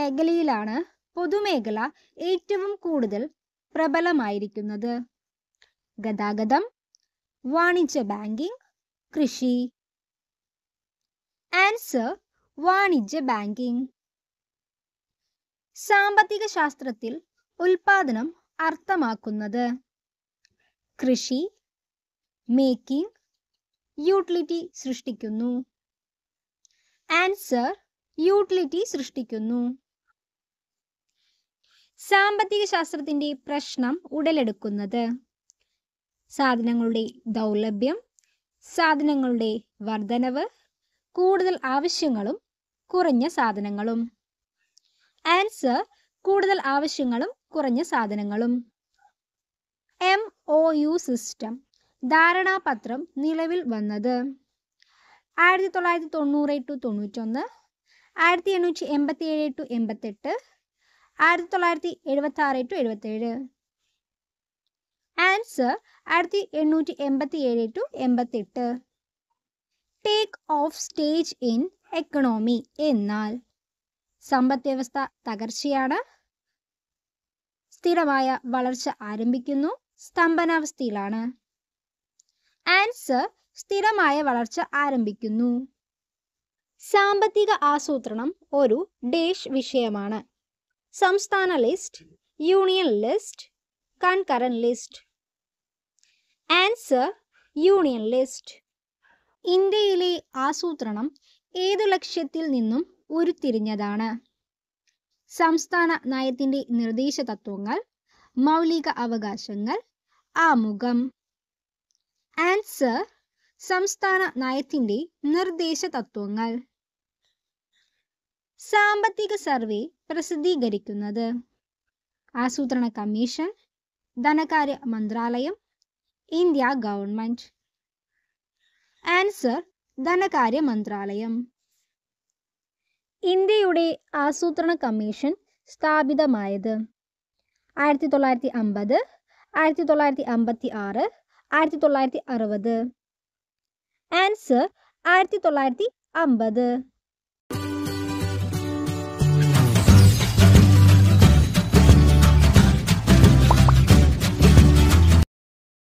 മേഖലയിലാണ് പൊതുമേഖല ഏറ്റവും കൂടുതൽ പ്രബലമായിരിക്കുന്നത് ഗതാഗതം വാണിജ്യ ബാങ്കിംഗ് കൃഷി ആൻസർ വാണിജ്യ ബാങ്കിംഗ് സാമ്പത്തിക ശാസ്ത്രത്തിൽ ഉൽപാദനം അർത്ഥമാക്കുന്നത് കൃഷി മേക്കിംഗ് യൂട്ടിലിറ്റി സൃഷ്ടിക്കുന്നു ആൻസർ യൂട്ടിലിറ്റി സൃഷ്ടിക്കുന്നു സാമ്പത്തിക ശാസ്ത്രത്തിന്റെ പ്രശ്നം ഉടലെടുക്കുന്നത് സാധനങ്ങളുടെ ദൗർലഭ്യം സാധനങ്ങളുടെ വർധനവ് കൂടുതൽ ആവശ്യങ്ങളും കുറഞ്ഞ സാധനങ്ങളും ആൻസർ കൂടുതൽ ആവശ്യങ്ങളും കുറഞ്ഞ സാധനങ്ങളും എം ഒ യു സിസ്റ്റം ധാരണാപത്രം നിലവിൽ വന്നത് ആയിരത്തി തൊള്ളായിരത്തി തൊണ്ണൂറ് ടു തൊണ്ണൂറ്റൊന്ന് ആയിരത്തി എണ്ണൂറ്റി എൺപത്തി ഏഴ് ടു എൺപത്തെട്ട് ആയിരത്തി തൊള്ളായിരത്തി എഴുപത്തി ആറ് ടു എഴുപത്തേഴ് ആൻസർ ആയിരത്തി എണ്ണൂറ്റി എൺപത്തി ഏഴ് ടു എൺപത്തെട്ട് take off stage in economy എന്നാൽ സമ്പദ് വ്യവസ്ഥ തകർച്ചയാണ് സ്ഥിരമായ വളർച്ച ആരംഭിക്കുന്നു സ്തംഭനാവസ്ഥയിലാണ് ആൻസർ സ്ഥിരമായ വളർച്ച ആരംഭിക്കുന്നു സാമ്പത്തിക ആസൂത്രണം ഒരു ഡേഷ് വിഷയമാണ് സംസ്ഥാന list union list concurrent list answer union list ഇന്ത്യയിലെ ആസൂത്രണം ഏതു ലക്ഷ്യത്തിൽ നിന്നും ഉരുത്തിരിഞ്ഞതാണ് സംസ്ഥാന നയത്തിന്റെ നിർദ്ദേശ തത്വങ്ങൾ മൗലിക അവകാശങ്ങൾ ആമുഖം ആൻസർ സംസ്ഥാന നയത്തിന്റെ നിർദ്ദേശ തത്വങ്ങൾ സാമ്പത്തിക സർവേ പ്രസിദ്ധീകരിക്കുന്നത് ആസൂത്രണ കമ്മീഷൻ ധനകാര്യ മന്ത്രാലയം ഇന്ത്യ ഗവൺമെന്റ് ആൻസർ ധനകാര്യ മന്ത്രാലയം ഇന്ത്യയുടെ ആസൂത്രണ കമ്മീഷൻ സ്ഥാപിതമായത് ആയിരത്തി തൊള്ളായിരത്തി അമ്പത് ആയിരത്തി തൊള്ളായിരത്തി അമ്പത്തി ആറ് ആയിരത്തി തൊള്ളായിരത്തി അറുപത് ആൻസർ ആയിരത്തി തൊള്ളായിരത്തി അമ്പത്